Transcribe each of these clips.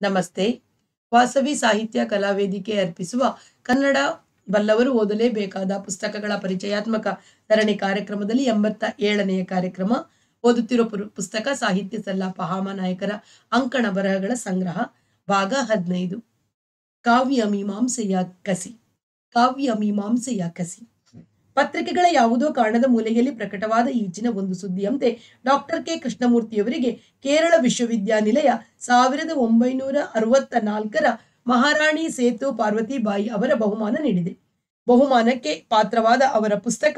ನಮಸ್ತೆ ವಾಸವಿ ಸಾಹಿತ್ಯ ಕಲಾವೇದಿಕೆ ಅರ್ಪಿಸುವ ಕನ್ನಡ ಬಲ್ಲವರು ಓದಲೇಬೇಕಾದ ಪುಸ್ತಕಗಳ ಪರಿಚಯಾತ್ಮಕ ಸರಣಿ ಕಾರ್ಯಕ್ರಮದಲ್ಲಿ ಎಂಬತ್ತ ಏಳನೆಯ ಕಾರ್ಯಕ್ರಮ ಓದುತ್ತಿರೋ ಪುರು- ಪುಸ್ತಕ ಸಾಹಿತ್ಯ ಸಲ್ಲಾಪ ಹಾಮನಾಯಕರ ಅಂಕಣ ಬರಹಗಳ ಸಂಗ್ರಹ ಭಾಗ ಹದಿನೈದು ಕಾವ್ಯ ಮೀಮಾಂಸೆಯ ಕಸಿ ಕಾವ್ಯ ಮೀಮಾಂಸೆಯ ಕಸಿ ಪತ್ರಿಕೆಗಳ ಯಾವುದೋ ಕಾರಣದ ಮೂಲೆಯಲ್ಲಿ ಪ್ರಕಟವಾದ ಈಚಿನ ಒಂದು ಸುದ್ದಿಯಂತೆ ಡಾಕ್ಟರ್ ಕೆ ಕೃಷ್ಣಮೂರ್ತಿಯವರಿಗೆ ಕೇರಳ ವಿಶ್ವವಿದ್ಯಾನಿಲಯ ಸಾವಿರದ ಒಂಬೈನೂರ ಅರವತ್ತ ನಾಲ್ಕರ ಮಹಾರಾಣಿ ಸೇತು ಪಾರ್ವತಿಬಾಯಿ ಅವರ ಬಹುಮಾನ ನೀಡಿದೆ ಬಹುಮಾನಕ್ಕೆ ಪಾತ್ರವಾದ ಅವರ ಪುಸ್ತಕ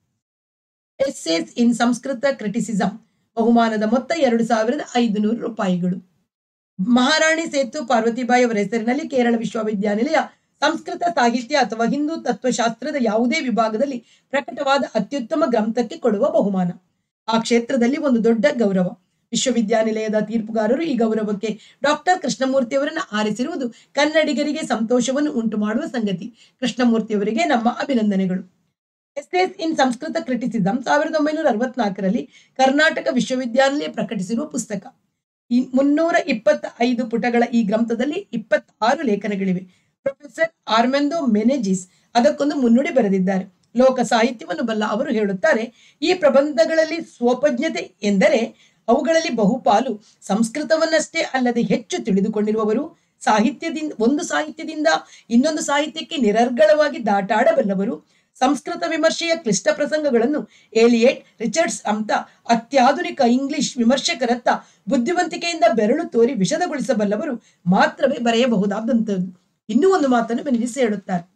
ಎಸ್ಸೇಸ್ ಇನ್ ಸಂಸ್ಕೃತ ಕ್ರಿಟಿಸಿಸಂ ಬಹುಮಾನದ ಮೊತ್ತ ಎರಡು ಸಾವಿರದ ಐದುನೂರು ರೂಪಾಯಿಗಳು ಮಹಾರಾಣಿ ಸೇತು ಪಾರ್ವತಿಬಾಯಿ ಅವರ ಹೆಸರಿನಲ್ಲಿ ಕೇರಳ ವಿಶ್ವವಿದ್ಯಾನಿಲಯ ಸಂಸ್ಕೃತ ಸಾಹಿತ್ಯ ಅಥವಾ ಹಿಂದೂ ತತ್ವಶಾಸ್ತ್ರದ ಯಾವುದೇ ವಿಭಾಗದಲ್ಲಿ ಪ್ರಕಟವಾದ ಅತ್ಯುತ್ತಮ ಗ್ರಂಥಕ್ಕೆ ಕೊಡುವ ಬಹುಮಾನ ಆ ಕ್ಷೇತ್ರದಲ್ಲಿ ಒಂದು ದೊಡ್ಡ ಗೌರವ ವಿಶ್ವವಿದ್ಯಾನಿಲಯದ ತೀರ್ಪುಗಾರರು ಈ ಗೌರವಕ್ಕೆ ಡಾಕ್ಟರ್ ಕೃಷ್ಣಮೂರ್ತಿ ಅವರನ್ನು ಆರಿಸಿರುವುದು ಕನ್ನಡಿಗರಿಗೆ ಸಂತೋಷವನ್ನು ಉಂಟು ಮಾಡುವ ಸಂಗತಿ ಕೃಷ್ಣಮೂರ್ತಿ ಅವರಿಗೆ ನಮ್ಮ ಅಭಿನಂದನೆಗಳು ಎಸ್ಎಸ್ ಇನ್ ಸಂಸ್ಕೃತ ಕ್ರಿಟಿಸಿಸಂ ಸಾವಿರದ ಒಂಬೈನೂರ ಅರವತ್ನಾಲ್ಕರಲ್ಲಿ ಕರ್ನಾಟಕ ವಿಶ್ವವಿದ್ಯಾನಿಲಯ ಪ್ರಕಟಿಸಿರುವ ಪುಸ್ತಕ ಈ ಮುನ್ನೂರ ಇಪ್ಪತ್ತ ಐದು ಪುಟಗಳ ಈ ಗ್ರಂಥದಲ್ಲಿ ಇಪ್ಪತ್ತಾರು ಲೇಖನಗಳಿವೆ ಪ್ರೊಫೆಸರ್ ಆರ್ಮೆಂದೋ ಮೆನೆಜಿಸ್ ಅದಕ್ಕೊಂದು ಮುನ್ನುಡಿ ಬರೆದಿದ್ದಾರೆ ಲೋಕ ಸಾಹಿತ್ಯವನ್ನು ಬಲ್ಲ ಅವರು ಹೇಳುತ್ತಾರೆ ಈ ಪ್ರಬಂಧಗಳಲ್ಲಿ ಸ್ವೋಪಜ್ಞತೆ ಎಂದರೆ ಅವುಗಳಲ್ಲಿ ಬಹುಪಾಲು ಸಂಸ್ಕೃತವನ್ನಷ್ಟೇ ಅಲ್ಲದೆ ಹೆಚ್ಚು ತಿಳಿದುಕೊಂಡಿರುವವರು ಸಾಹಿತ್ಯದಿಂದ ಒಂದು ಸಾಹಿತ್ಯದಿಂದ ಇನ್ನೊಂದು ಸಾಹಿತ್ಯಕ್ಕೆ ನಿರರ್ಗಳವಾಗಿ ದಾಟಾಡಬಲ್ಲವರು ಸಂಸ್ಕೃತ ವಿಮರ್ಶೆಯ ಕ್ಲಿಷ್ಟ ಪ್ರಸಂಗಗಳನ್ನು ಏಲಿಯೇಟ್ ರಿಚರ್ಡ್ಸ್ ಅಂತ ಅತ್ಯಾಧುನಿಕ ಇಂಗ್ಲಿಷ್ ವಿಮರ್ಶಕರತ್ತ ಬುದ್ಧಿವಂತಿಕೆಯಿಂದ ಬೆರಳು ತೋರಿ ವಿಷದಗೊಳಿಸಬಲ್ಲವರು ಮಾತ್ರವೇ ಬರೆಯಬಹುದಾದಂಥದ್ದು ಇನ್ನೂ ಒಂದು ಮಾತನ್ನು ಬೆನಿಸಿ ಹೇಳುತ್ತಾರೆ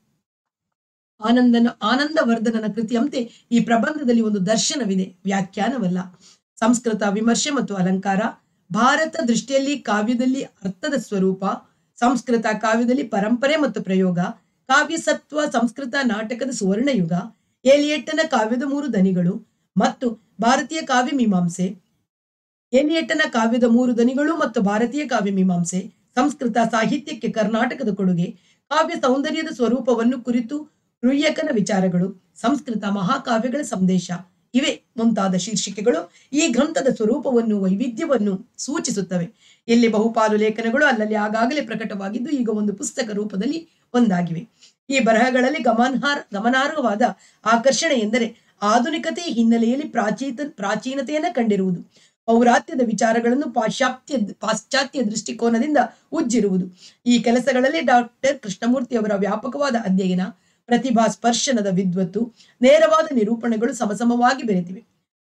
ಆನಂದನ ಆನಂದವರ್ಧನನ ಕೃತಿಯಂತೆ ಈ ಪ್ರಬಂಧದಲ್ಲಿ ಒಂದು ದರ್ಶನವಿದೆ ವ್ಯಾಖ್ಯಾನವಲ್ಲ ಸಂಸ್ಕೃತ ವಿಮರ್ಶೆ ಮತ್ತು ಅಲಂಕಾರ ಭಾರತ ದೃಷ್ಟಿಯಲ್ಲಿ ಕಾವ್ಯದಲ್ಲಿ ಅರ್ಥದ ಸ್ವರೂಪ ಸಂಸ್ಕೃತ ಕಾವ್ಯದಲ್ಲಿ ಪರಂಪರೆ ಮತ್ತು ಪ್ರಯೋಗ ಕಾವ್ಯ ಸತ್ವ ಸಂಸ್ಕೃತ ನಾಟಕದ ಸುವರ್ಣಯುಗ ಏಲಿಯಟ್ಟನ ಕಾವ್ಯದ ಮೂರು ದನಿಗಳು ಮತ್ತು ಭಾರತೀಯ ಕಾವ್ಯ ಮೀಮಾಂಸೆ ಏಲಿಯಟ್ಟನ ಕಾವ್ಯದ ಮೂರು ದನಿಗಳು ಮತ್ತು ಭಾರತೀಯ ಕಾವ್ಯ ಮೀಮಾಂಸೆ ಸಂಸ್ಕೃತ ಸಾಹಿತ್ಯಕ್ಕೆ ಕರ್ನಾಟಕದ ಕೊಡುಗೆ ಕಾವ್ಯ ಸೌಂದರ್ಯದ ಸ್ವರೂಪವನ್ನು ಕುರಿತು ರುಯ್ಯಕನ ವಿಚಾರಗಳು ಸಂಸ್ಕೃತ ಮಹಾಕಾವ್ಯಗಳ ಸಂದೇಶ ಇವೆ ಮುಂತಾದ ಶೀರ್ಷಿಕೆಗಳು ಈ ಗ್ರಂಥದ ಸ್ವರೂಪವನ್ನು ವೈವಿಧ್ಯವನ್ನು ಸೂಚಿಸುತ್ತವೆ ಇಲ್ಲಿ ಬಹುಪಾಲು ಲೇಖನಗಳು ಅಲ್ಲಲ್ಲಿ ಆಗಾಗಲೇ ಪ್ರಕಟವಾಗಿದ್ದು ಈಗ ಒಂದು ಪುಸ್ತಕ ರೂಪದಲ್ಲಿ ಒಂದಾಗಿವೆ ಈ ಬರಹಗಳಲ್ಲಿ ಗಮನಾರ್ಹ ಗಮನಾರ್ಹವಾದ ಆಕರ್ಷಣೆ ಎಂದರೆ ಆಧುನಿಕತೆಯ ಹಿನ್ನೆಲೆಯಲ್ಲಿ ಪ್ರಾಚೀತ ಪ್ರಾಚೀನತೆಯನ್ನ ಕಂಡಿರುವುದು ಪೌರಾತ್ಯದ ವಿಚಾರಗಳನ್ನು ಪಾಶ್ಚಾತ್ಯ ಪಾಶ್ಚಾತ್ಯ ದೃಷ್ಟಿಕೋನದಿಂದ ಉಜ್ಜಿರುವುದು ಈ ಕೆಲಸಗಳಲ್ಲಿ ಡಾಕ್ಟರ್ ಕೃಷ್ಣಮೂರ್ತಿ ಅವರ ವ್ಯಾಪಕವಾದ ಅಧ್ಯಯನ ಪ್ರತಿಭಾ ಸ್ಪರ್ಶನದ ವಿದ್ವತ್ತು ನೇರವಾದ ನಿರೂಪಣೆಗಳು ಸಮಸಮವಾಗಿ ಬೆರೆತಿವೆ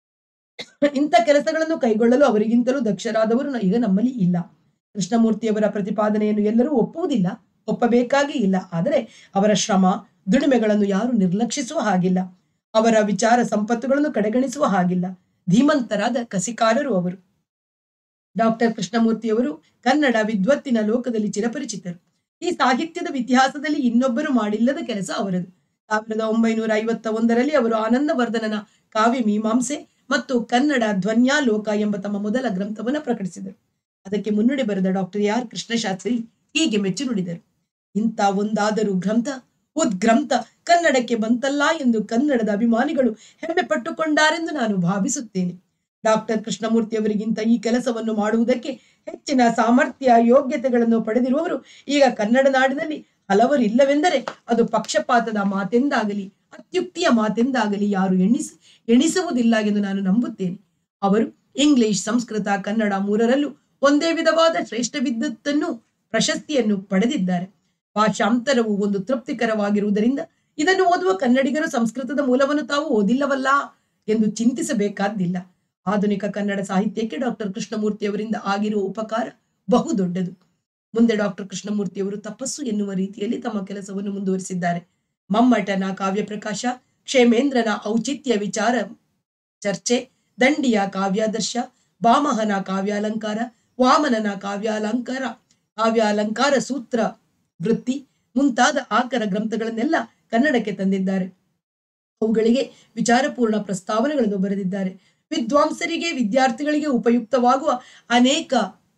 ಇಂಥ ಕೆಲಸಗಳನ್ನು ಕೈಗೊಳ್ಳಲು ಅವರಿಗಿಂತಲೂ ದಕ್ಷರಾದವರು ನ- ಈಗ ನಮ್ಮಲ್ಲಿ ಇಲ್ಲ ಕೃಷ್ಣಮೂರ್ತಿಯವರ ಪ್ರತಿಪಾದನೆಯನ್ನು ಎಲ್ಲರೂ ಒಪ್ಪುವುದಿಲ್ಲ ಒಪ್ಪಬೇಕಾಗಿ ಇಲ್ಲ ಆದರೆ ಅವರ ಶ್ರಮ ದುಡಿಮೆಗಳನ್ನು ಯಾರು ನಿರ್ಲಕ್ಷಿಸುವ ಹಾಗಿಲ್ಲ ಅವರ ವಿಚಾರ ಸಂಪತ್ತುಗಳನ್ನು ಕಡೆಗಣಿಸುವ ಹಾಗಿಲ್ಲ ಧೀಮಂತರಾದ ಕಸಿಕಾರರು ಅವರು ಡಾಕ್ಟರ್ ಕೃಷ್ಣಮೂರ್ತಿಯವರು ಕನ್ನಡ ವಿದ್ವತ್ತಿನ ಲೋಕದಲ್ಲಿ ಚಿರಪರಿಚಿತರು ಈ ಸಾಹಿತ್ಯದ ಇತಿಹಾಸದಲ್ಲಿ ಇನ್ನೊಬ್ಬರು ಮಾಡಿಲ್ಲದ ಕೆಲಸ ಅವರದು ಸಾವಿರದ ಒಂಬೈನೂರ ಐವತ್ತ ಒಂದರಲ್ಲಿ ಅವರು ಆನಂದವರ್ಧನನ ಕಾವ್ಯ ಮೀಮಾಂಸೆ ಮತ್ತು ಕನ್ನಡ ಧ್ವನ್ಯಾಲೋಕ ಎಂಬ ತಮ್ಮ ಮೊದಲ ಗ್ರಂಥವನ್ನು ಪ್ರಕಟಿಸಿದರು ಅದಕ್ಕೆ ಮುನ್ನುಡಿ ಬರೆದ ಡಾಕ್ಟರ್ ಆರ್ ಕೃಷ್ಣಶಾಸ್ತ್ರಿ ಹೀಗೆ ಮೆಚ್ಚು ನುಡಿದರು ಇಂಥ ಒಂದಾದರೂ ಗ್ರಂಥ ಉದ್ಗ್ರಂಥ ಕನ್ನಡಕ್ಕೆ ಬಂತಲ್ಲ ಎಂದು ಕನ್ನಡದ ಅಭಿಮಾನಿಗಳು ಹೆಮ್ಮೆ ಪಟ್ಟುಕೊಂಡಾರೆಂದು ನಾನು ಭಾವಿಸುತ್ತೇನೆ ಡಾಕ್ಟರ್ ಕೃಷ್ಣಮೂರ್ತಿ ಅವರಿಗಿಂತ ಈ ಕೆಲಸವನ್ನು ಮಾಡುವುದಕ್ಕೆ ಹೆಚ್ಚಿನ ಸಾಮರ್ಥ್ಯ ಯೋಗ್ಯತೆಗಳನ್ನು ಪಡೆದಿರುವವರು ಈಗ ಕನ್ನಡ ನಾಡಿನಲ್ಲಿ ಹಲವರಿಲ್ಲವೆಂದರೆ ಅದು ಪಕ್ಷಪಾತದ ಮಾತೆಂದಾಗಲಿ ಅತ್ಯುಕ್ತಿಯ ಮಾತೆಂದಾಗಲಿ ಯಾರು ಎಣಿಸ ಎಣಿಸುವುದಿಲ್ಲ ಎಂದು ನಾನು ನಂಬುತ್ತೇನೆ ಅವರು ಇಂಗ್ಲಿಷ್ ಸಂಸ್ಕೃತ ಕನ್ನಡ ಮೂರರಲ್ಲೂ ಒಂದೇ ವಿಧವಾದ ಶ್ರೇಷ್ಠ ವಿದ್ಯುತ್ತನ್ನು ಪ್ರಶಸ್ತಿಯನ್ನು ಪಡೆದಿದ್ದಾರೆ ಭಾಷಾಂತರವು ಒಂದು ತೃಪ್ತಿಕರವಾಗಿರುವುದರಿಂದ ಇದನ್ನು ಓದುವ ಕನ್ನಡಿಗರು ಸಂಸ್ಕೃತದ ಮೂಲವನ್ನು ತಾವು ಓದಿಲ್ಲವಲ್ಲ ಎಂದು ಚಿಂತಿಸಬೇಕಾದ್ದಿಲ್ಲ ಆಧುನಿಕ ಕನ್ನಡ ಸಾಹಿತ್ಯಕ್ಕೆ ಡಾಕ್ಟರ್ ಕೃಷ್ಣಮೂರ್ತಿ ಅವರಿಂದ ಆಗಿರುವ ಉಪಕಾರ ಬಹು ದೊಡ್ಡದು ಮುಂದೆ ಡಾಕ್ಟರ್ ಕೃಷ್ಣಮೂರ್ತಿ ಅವರು ತಪಸ್ಸು ಎನ್ನುವ ರೀತಿಯಲ್ಲಿ ತಮ್ಮ ಕೆಲಸವನ್ನು ಮುಂದುವರಿಸಿದ್ದಾರೆ ಮಮ್ಮಟನ ಕಾವ್ಯ ಪ್ರಕಾಶ ಕ್ಷೇಮೇಂದ್ರನ ಔಚಿತ್ಯ ವಿಚಾರ ಚರ್ಚೆ ದಂಡಿಯ ಕಾವ್ಯಾದರ್ಶ ವಾಮಹನ ಕಾವ್ಯಾಲಂಕಾರ ವಾಮನನ ಕಾವ್ಯಾಲಂಕಾರ ಕಾವ್ಯಾಲಂಕಾರ ಸೂತ್ರ ವೃತ್ತಿ ಮುಂತಾದ ಆಕರ ಗ್ರಂಥಗಳನ್ನೆಲ್ಲ ಕನ್ನಡಕ್ಕೆ ತಂದಿದ್ದಾರೆ ಅವುಗಳಿಗೆ ವಿಚಾರಪೂರ್ಣ ಪ್ರಸ್ತಾವನೆಗಳನ್ನು ಬರೆದಿದ್ದಾರೆ ವಿದ್ವಾಂಸರಿಗೆ ವಿದ್ಯಾರ್ಥಿಗಳಿಗೆ ಉಪಯುಕ್ತವಾಗುವ ಅನೇಕ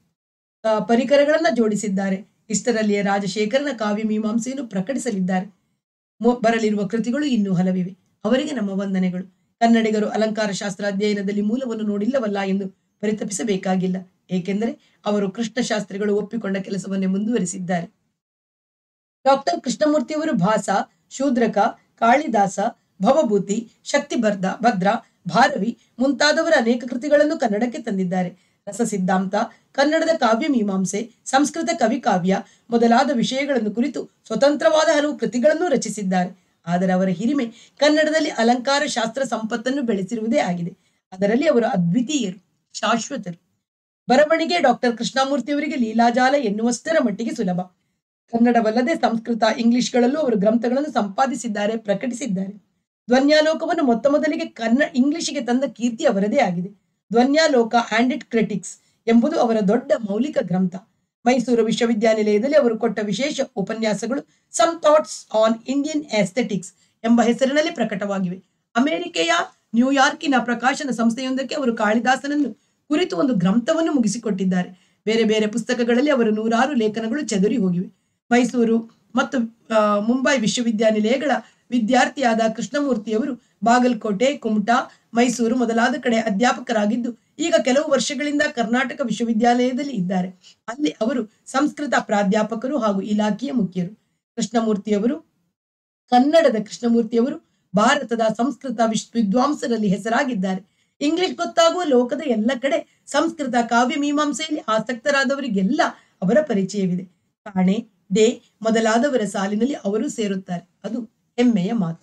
ಆ, ಪರಿಕರಗಳನ್ನ ಜೋಡಿಸಿದ್ದಾರೆ ಇಷ್ಟರಲ್ಲಿಯೇ ರಾಜಶೇಖರನ ಕಾವ್ಯ ಮೀಮಾಂಸೆಯನ್ನು ಪ್ರಕಟಿಸಲಿದ್ದಾರೆ ಮು- ಬರಲಿರುವ ಕೃತಿಗಳು ಇನ್ನೂ ಹಲವಿವೆ ಅವರಿಗೆ ನಮ್ಮ ವಂದನೆಗಳು ಕನ್ನಡಿಗರು ಅಲಂಕಾರ ಶಾಸ್ತ್ರ ಅಧ್ಯಯನದಲ್ಲಿ ಮೂಲವನ್ನು ನೋಡಿಲ್ಲವಲ್ಲ ಎಂದು ಪರಿತಪಿಸಬೇಕಾಗಿಲ್ಲ ಏಕೆಂದರೆ ಅವರು ಕೃಷ್ಣಶಾಸ್ತ್ರಿಗಳು ಒಪ್ಪಿಕೊಂಡ ಕೆಲಸವನ್ನೇ ಮುಂದುವರಿಸಿದ್ದಾರೆ ಡಾಕ್ಟರ್ ಕೃಷ್ಣಮೂರ್ತಿಯವರು ಭಾಸ ಶೂದ್ರಕ ಕಾಳಿದಾಸ ಭವಭೂತಿ ಶಕ್ತಿಭರ್ಧ ಭದ್ರ ಭಾರವಿ ಮುಂತಾದವರ ಅನೇಕ ಕೃತಿಗಳನ್ನು ಕನ್ನಡಕ್ಕೆ ತಂದಿದ್ದಾರೆ ರಸ ಸಿದ್ಧಾಂತ ಕನ್ನಡದ ಕಾವ್ಯ ಮೀಮಾಂಸೆ ಸಂಸ್ಕೃತ ಕವಿ ಕಾವ್ಯ ಮೊದಲಾದ ವಿಷಯಗಳನ್ನು ಕುರಿತು ಸ್ವತಂತ್ರವಾದ ಹಲವು ಕೃತಿಗಳನ್ನು ರಚಿಸಿದ್ದಾರೆ ಆದರೆ ಅವರ ಹಿರಿಮೆ ಕನ್ನಡದಲ್ಲಿ ಅಲಂಕಾರ ಶಾಸ್ತ್ರ ಸಂಪತ್ತನ್ನು ಬೆಳೆಸಿರುವುದೇ ಆಗಿದೆ ಅದರಲ್ಲಿ ಅವರು ಅದ್ವಿತೀಯರು ಶಾಶ್ವತರು ಬರವಣಿಗೆ ಡಾಕ್ಟರ್ ಕೃಷ್ಣಮೂರ್ತಿಯವರಿಗೆ ಲೀಲಾಜಾಲ ಎನ್ನುವಷ್ಟರ ಮಟ್ಟಿಗೆ ಸುಲಭ ಕನ್ನಡವಲ್ಲದೆ ಸಂಸ್ಕೃತ ಇಂಗ್ಲಿಷ್ಗಳಲ್ಲೂ ಅವರು ಗ್ರಂಥಗಳನ್ನು ಸಂಪಾದಿಸಿದ್ದಾರೆ ಪ್ರಕಟಿಸಿದ್ದಾರೆ ಧ್ವನ್ಯಾಲೋಕವನ್ನು ಮೊತ್ತ ಮೊದಲಿಗೆ ಕನ್ನ ಇಂಗ್ಲಿಷಿಗೆ ತಂದ ಕೀರ್ತಿ ಅವರದೇ ಆಗಿದೆ ಧ್ವನ್ಯಾಲೋಕ ಆಂಡ್ ಇಟ್ ಕ್ರಿಟಿಕ್ಸ್ ಎಂಬುದು ಅವರ ದೊಡ್ಡ ಮೌಲಿಕ ಗ್ರಂಥ ಮೈಸೂರು ವಿಶ್ವವಿದ್ಯಾನಿಲಯದಲ್ಲಿ ಅವರು ಕೊಟ್ಟ ವಿಶೇಷ ಉಪನ್ಯಾಸಗಳು some thoughts on Indian aesthetics ಎಂಬ ಹೆಸರಿನಲ್ಲಿ ಪ್ರಕಟವಾಗಿವೆ ಅಮೆರಿಕೆಯ ನ್ಯೂಯಾರ್ಕಿನ ಪ್ರಕಾಶನ ಸಂಸ್ಥೆಯೊಂದಕ್ಕೆ ಅವರು ಕಾಳಿದಾಸನನ್ನು ಕುರಿತು ಒಂದು ಗ್ರಂಥವನ್ನು ಮುಗಿಸಿಕೊಟ್ಟಿದ್ದಾರೆ ಬೇರೆ ಬೇರೆ ಪುಸ್ತಕಗಳಲ್ಲಿ ಅವರ ನೂರಾರು ಲೇಖನಗಳು ಚೆದರಿ ಹೋಗಿವೆ ಮೈಸೂರು ಮತ್ತು ಆ, ಮುಂಬೈ ವಿಶ್ವವಿದ್ಯಾನಿಲಯಗಳ ವಿದ್ಯಾರ್ಥಿಯಾದ ಕೃಷ್ಣಮೂರ್ತಿಯವರು ಬಾಗಲಕೋಟೆ ಕುಮಟಾ ಮೈಸೂರು ಮೊದಲಾದ ಕಡೆ ಅಧ್ಯಾಪಕರಾಗಿದ್ದು ಈಗ ಕೆಲವು ವರ್ಷಗಳಿಂದ ಕರ್ನಾಟಕ ವಿಶ್ವವಿದ್ಯಾಲಯದಲ್ಲಿ ಇದ್ದಾರೆ ಅಲ್ಲಿ ಅವರು ಸಂಸ್ಕೃತ ಪ್ರಾಧ್ಯಾಪಕರು ಹಾಗೂ ಇಲಾಖೆಯ ಮುಖ್ಯರು ಕೃಷ್ಣಮೂರ್ತಿಯವರು ಕನ್ನಡದ ಕೃಷ್ಣಮೂರ್ತಿಯವರು ಭಾರತದ ಸಂಸ್ಕೃತ ವಿಶ್ ವಿದ್ವಾಂಸರಲ್ಲಿ ಹೆಸರಾಗಿದ್ದಾರೆ ಇಂಗ್ಲಿಷ್ ಗೊತ್ತಾಗುವ ಲೋಕದ ಎಲ್ಲ ಕಡೆ ಸಂಸ್ಕೃತ ಕಾವ್ಯ ಮೀಮಾಂಸೆಯಲ್ಲಿ ಆಸಕ್ತರಾದವರಿಗೆಲ್ಲ ಅವರ ಪರಿಚಯವಿದೆ ಕಾಣೆ ಡೆ ಮೊದಲಾದವರ ಸಾಲಿನಲ್ಲಿ ಅವರು ಸೇರುತ್ತಾರೆ ಅದು ಹೆಮ್ಮೆಯ ಮಾತು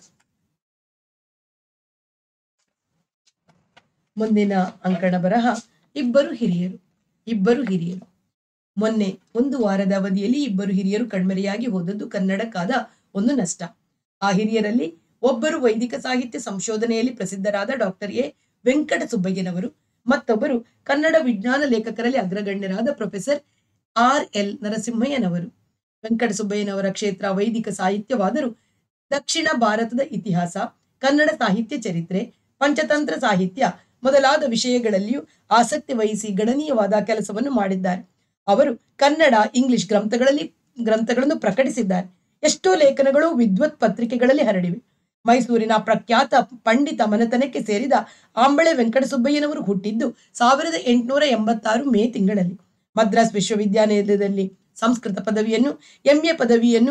ಮುಂದಿನ ಅಂಕಣ ಬರಹ ಇಬ್ಬರು ಹಿರಿಯರು ಇಬ್ಬರು ಹಿರಿಯರು ಮೊನ್ನೆ ಒಂದು ವಾರದ ಅವಧಿಯಲ್ಲಿ ಇಬ್ಬರು ಹಿರಿಯರು ಕಣ್ಮರೆಯಾಗಿ ಹೋದದ್ದು ಕನ್ನಡಕ್ಕಾದ ಒಂದು ನಷ್ಟ ಆ ಹಿರಿಯರಲ್ಲಿ ಒಬ್ಬರು ವೈದಿಕ ಸಾಹಿತ್ಯ ಸಂಶೋಧನೆಯಲ್ಲಿ ಪ್ರಸಿದ್ಧರಾದ ಡಾಕ್ಟರ್ ಎ ವೆಂಕಟ ಸುಬ್ಬಯ್ಯನವರು ಮತ್ತೊಬ್ಬರು ಕನ್ನಡ ವಿಜ್ಞಾನ ಲೇಖಕರಲ್ಲಿ ಅಗ್ರಗಣ್ಯರಾದ ಪ್ರೊಫೆಸರ್ ಆರ್ ಎಲ್ ನರಸಿಂಹಯ್ಯನವರು ವೆಂಕಟ ಸುಬ್ಬಯ್ಯನವರ ಕ್ಷೇತ್ರ ವೈದಿಕ ಸಾಹಿತ್ಯವಾದರೂ ದಕ್ಷಿಣ ಭಾರತದ ಇತಿಹಾಸ ಕನ್ನಡ ಸಾಹಿತ್ಯ ಚರಿತ್ರೆ ಪಂಚತಂತ್ರ ಸಾಹಿತ್ಯ ಮೊದಲಾದ ವಿಷಯಗಳಲ್ಲಿಯೂ ಆಸಕ್ತಿ ವಹಿಸಿ ಗಣನೀಯವಾದ ಕೆಲಸವನ್ನು ಮಾಡಿದ್ದಾರೆ ಅವರು ಕನ್ನಡ ಇಂಗ್ಲಿಷ್ ಗ್ರಂಥಗಳಲ್ಲಿ ಗ್ರಂಥಗಳನ್ನು ಪ್ರಕಟಿಸಿದ್ದಾರೆ ಎಷ್ಟೋ ಲೇಖನಗಳು ವಿದ್ವತ್ ಪತ್ರಿಕೆಗಳಲ್ಲಿ ಹರಡಿವೆ ಮೈಸೂರಿನ ಪ್ರಖ್ಯಾತ ಪಂಡಿತ ಮನೆತನಕ್ಕೆ ಸೇರಿದ ಆಂಬಳೆ ವೆಂಕಟಸುಬ್ಬಯ್ಯನವರು ಹುಟ್ಟಿದ್ದು ಸಾವಿರದ ಎಂಟುನೂರ ಎಂಬತ್ತಾರು ಮೇ ತಿಂಗಳಲ್ಲಿ ಮದ್ರಾಸ್ ವಿಶ್ವವಿದ್ಯಾನಿಲಯದಲ್ಲಿ ಸಂಸ್ಕೃತ ಪದವಿಯನ್ನು ಎಂಎ ಪದವಿಯನ್ನು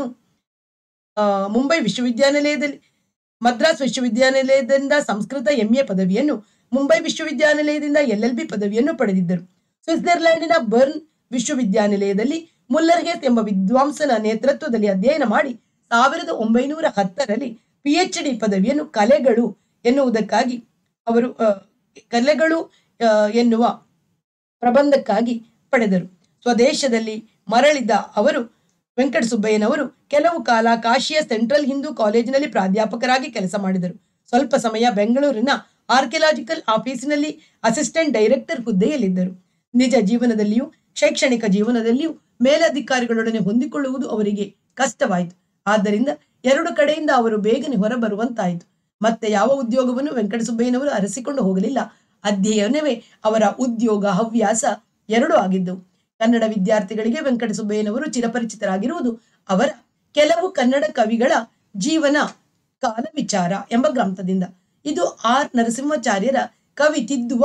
ಆ, ಮುಂಬೈ ವಿಶ್ವವಿದ್ಯಾನಿಲಯದಲ್ಲಿ ಮದ್ರಾಸ್ ವಿಶ್ವವಿದ್ಯಾನಿಲಯದಿಂದ ಸಂಸ್ಕೃತ ಎಂಎ ಪದವಿಯನ್ನು ಮುಂಬೈ ವಿಶ್ವವಿದ್ಯಾನಿಲಯದಿಂದ ಎಲ್ಎಲ್ ಬಿ ಪದವಿಯನ್ನು ಪಡೆದಿದ್ದರು ಸ್ವಿಟ್ಜರ್ಲ್ಯಾಂಡಿನ ಬರ್ನ್ ವಿಶ್ವವಿದ್ಯಾನಿಲಯದಲ್ಲಿ ಮುಲ್ಲರ್ಹೇತ್ ಎಂಬ ವಿದ್ವಾಂಸನ ನೇತೃತ್ವದಲ್ಲಿ ಅಧ್ಯಯನ ಮಾಡಿ ಸಾವಿರದ ಒಂಬೈನೂರ ಹತ್ತರಲ್ಲಿ ಪಿಎಚ್ ಡಿ ಪದವಿಯನ್ನು ಕಲೆಗಳು ಎನ್ನುವುದಕ್ಕಾಗಿ ಅವರು ಆ, ಕಲೆಗಳು ಆ, ಎನ್ನುವ ಪ್ರಬಂಧಕ್ಕಾಗಿ ಪಡೆದರು ಸ್ವದೇಶದಲ್ಲಿ ಮರಳಿದ ಅವರು ವೆಂಕಟಸುಬ್ಬಯ್ಯನವರು ಕೆಲವು ಕಾಲ ಕಾಶಿಯ ಸೆಂಟ್ರಲ್ ಹಿಂದೂ ಕಾಲೇಜಿನಲ್ಲಿ ಪ್ರಾಧ್ಯಾಪಕರಾಗಿ ಕೆಲಸ ಮಾಡಿದರು ಸ್ವಲ್ಪ ಸಮಯ ಬೆಂಗಳೂರಿನ ಆರ್ಕಿಯಾಲಜಿಕಲ್ ಆಫೀಸಿನಲ್ಲಿ ಅಸಿಸ್ಟೆಂಟ್ ಡೈರೆಕ್ಟರ್ ಹುದ್ದೆಯಲ್ಲಿದ್ದರು ನಿಜ ಜೀವನದಲ್ಲಿಯೂ ಶೈಕ್ಷಣಿಕ ಜೀವನದಲ್ಲಿಯೂ ಮೇಲಧಿಕಾರಿಗಳೊಡನೆ ಹೊಂದಿಕೊಳ್ಳುವುದು ಅವರಿಗೆ ಕಷ್ಟವಾಯಿತು ಆದ್ದರಿಂದ ಎರಡು ಕಡೆಯಿಂದ ಅವರು ಬೇಗನೆ ಹೊರಬರುವಂತಾಯಿತು ಮತ್ತೆ ಯಾವ ಉದ್ಯೋಗವನ್ನು ವೆಂಕಟಸುಬ್ಬಯ್ಯನವರು ಅರಸಿಕೊಂಡು ಹೋಗಲಿಲ್ಲ ಅಧ್ಯಯನವೇ ಅವರ ಉದ್ಯೋಗ ಹವ್ಯಾಸ ಎರಡೂ ಆಗಿದ್ದವು ಕನ್ನಡ ವಿದ್ಯಾರ್ಥಿಗಳಿಗೆ ವೆಂಕಟಸುಬ್ಬಯ್ಯನವರು ಚಿರಪರಿಚಿತರಾಗಿರುವುದು ಅವರ ಕೆಲವು ಕನ್ನಡ ಕವಿಗಳ ಜೀವನ ಕಾಲ ವಿಚಾರ ಎಂಬ ಗ್ರಂಥದಿಂದ ಇದು ಆರ್ ನರಸಿಂಹಾಚಾರ್ಯರ ಕವಿ ತಿದ್ದುವ